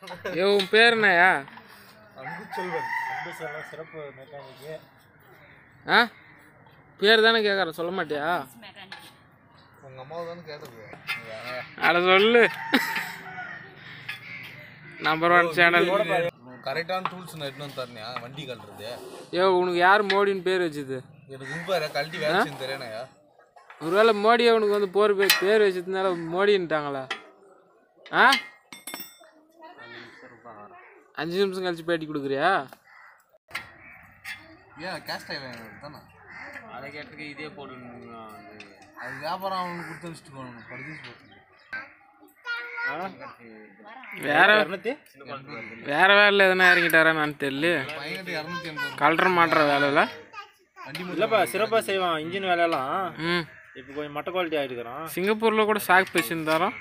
ஏ உன் பேர் என்னயா அன்பு செல்வன் அன்பு செல்வன் சிறப்பு மெக்கானிக்கு ஆ பேர் தானே கேட்குறேன் சொல்ல மாட்டியா உங்க அம்மாவை தானே கேட்டது அட சொல்லு நம்பர் ஒன் சேனல் கரெக்டான டூல்ஸ் நான் எடுத்து வந்து தரணியா வண்டி கழுறது ஏ உனக்கு யார் மோடின்னு பேர் வச்சுது எனக்கு உண்பாரு கழட்டி வேலை செஞ்சு தரேனாயா ஒருவேளை மோடி அவனுக்கு வந்து போர் பேர் பேர் வச்சதுனால மோடின்ட்டாங்களா ஆ அஞ்சு நிமிஷம் கழிச்சு பேட்டி கொடுக்குறியா ஏன் கேஷ் டைம் தானே அதை கேட்டுக்கு இதே போடணும் அது வியாபாரம் அவனுக்கு கொடுத்து வச்சுட்டு போகணும் பர்ச்சேஸ் போட்டு வேற வேற வேலையில் எதுனா இறங்கிட்டாரான்னு தெரியல பையன்கிட்ட இரநூத்தி எண்பது கலர் மாட்டுற வேலையில் வண்டி இல்லைப்பா சிறப்பாக செய்வான் இன்ஜின் வேலையெல்லாம் ம் இப்போ கொஞ்சம் மட்ட குவாலிட்டி ஆகிட்டுக்கிறான் சிங்கப்பூரில் கூட சாக் வச்சுருந்தாலும்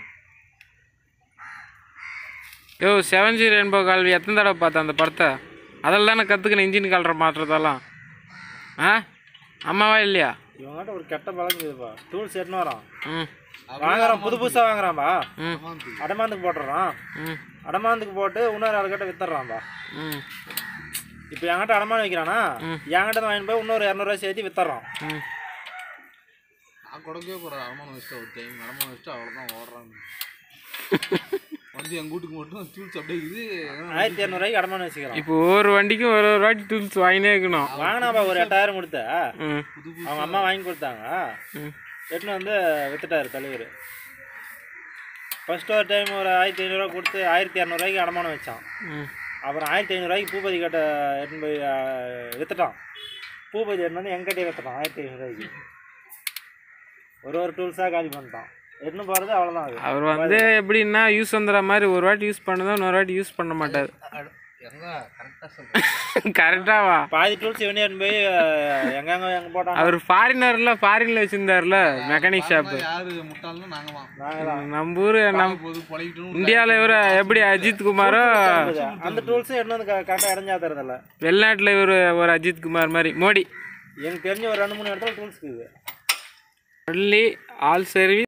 யோ செவன் ஜி ரெயின்போ கால்வி எத்தனை தடவை பார்த்தேன் அந்த படத்தை அதில் தானே கற்றுக்கணும் இன்ஜின் கலர் மாற்றுறதெல்லாம் ஆ அம்மாவா இல்லையா இவங்ககிட்ட ஒரு கெட்ட பழங்குதுப்பா டூல்ஸ் எடுத்துன்னு வரான் ம் வாங்குறான் புது புதுசாக வாங்குறான்பா ம் அடமாந்துக்கு போட்டுறான் ம் அடமாந்துக்கு போட்டு இன்னொரு ஆளுக்கிட்ட வித்துறான்பா ம் இப்போ என்கிட்ட அடமானம் வைக்கிறானா என்கிட்ட தான் வாங்கிட்டு போய் இன்னொரு இரநூறுவா சேர்த்து வித்துறான் ம் நான் கொடுக்கவே போகிறேன் அடமானம் வச்சுட்டு ஒரு டைம் அடமானம் வச்சுட்டு அவ்வளோதான் ஓடுறாங்க வந்து எங்கள் வீட்டுக்கு மட்டும் டூல்ஸ் அப்படியே இது ஆயிரத்தி இரநூறுவாய்க்கு அடமானம் வச்சுக்கிறான் இப்போ ஒவ்வொரு வண்டிக்கும் ஒரு ஒரு வாட்டி டூல்ஸ் வாங்கினே இருக்கணும் வாங்கினாப்பா ஒரு எட்டாயிரம் கொடுத்த ம் அவங்க அம்மா வாங்கி கொடுத்தாங்க ம் எடுத்துன்னு வந்து வித்துட்டாரு தலைவர் ஃபர்ஸ்ட் ஒரு டைம் ஒரு ஆயிரத்தி ஐநூறுரூவா கொடுத்து ஆயிரத்தி இரநூறுவாய்க்கு அடமானம் வச்சான் ம் அப்புறம் ஆயிரத்தி ஐநூறுரூவாய்க்கு பூபதி கட்ட எடுத்துன்னு போய் ஆ, வித்துட்டான் பூபதி எடுத்து வந்து எங்கிட்டே வித்துட்டான் ஆயிரத்தி ஐநூறுரூவாய்க்கு ஒரு ஒரு டூல்ஸாக காலி பண்ணிட்டான் எடுத்துன்னு போகிறது அவ்வளோதான் அது அவர் வந்து எப்படின்னா யூஸ் வந்துடுற மாதிரி ஒரு வாட்டி யூஸ் பண்ணதான் இன்னொரு வாட்டி யூஸ் பண்ண மாட்டார் எங்க கரெக்டாக சொல்கிறேன் கரெக்டாவா பாதி டூல்ஸ் இவனே எடுத்துன்னு போய் எங்கெங்க எங்கே போட்டான் அவர் ஃபாரினர்ல ஃபாரின்ல வச்சிருந்தாருல மெக்கானிக் ஷாப்பு யார் முட்டாள்னு நாங்கள் தான் நாங்கள் தான் நம்ம ஊர் நம் போது பொழைக்கிட்டோம் இந்தியாவில் இவர் எப்படி அஜித் குமாரோ அந்த டூல்ஸும் எடுத்து வந்து கரெக்டாக இறஞ்சா தரதில்ல வெளிநாட்டில் இவர் ஒரு அஜித் குமார் மாதிரி மோடி எனக்கு தெரிஞ்ச ஒரு ரெண்டு மூணு இடத்துல டூல்ஸ் இருக்குது ஒன்லி ஆல் சர்வீஸ்